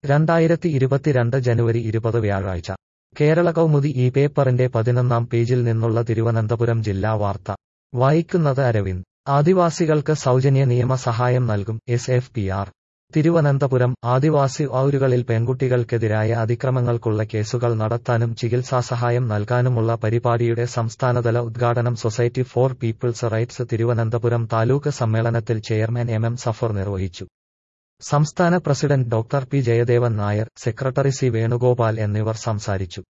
രണ്ടായിരത്തി ഇരുപത്തിരണ്ട് ജനുവരി ഇരുപത് വ്യാഴാഴ്ച കേരള കൗമുദി ഈ പേപ്പറിന്റെ പതിനൊന്നാം പേജിൽ നിന്നുള്ള തിരുവനന്തപുരം ജില്ലാ വാർത്ത വായിക്കുന്നത് അരവിന്ദ് ആദിവാസികൾക്ക് സൗജന്യ നിയമസഹായം നൽകും S F P R Thiruvananthapuram ആദിവാസി ഔരുകളിൽ പെൺകുട്ടികൾക്കെതിരായ അതിക്രമങ്ങൾക്കുള്ള കേസുകൾ നടത്താനും ചികിത്സാസഹായം നൽകാനുമുള്ള പരിപാടിയുടെ സംസ്ഥാനതല ഉദ്ഘാടനം society for people's rights Thiruvananthapuram taluk സമ്മേളനത്തിൽ ചെയർമാൻ എം എം സഫർ നിർവഹിച്ചു സംസ്ഥാന president doctor P Jayadevan Nair secretary C Venugopal എന്നിവർ സംസാരിച്ചു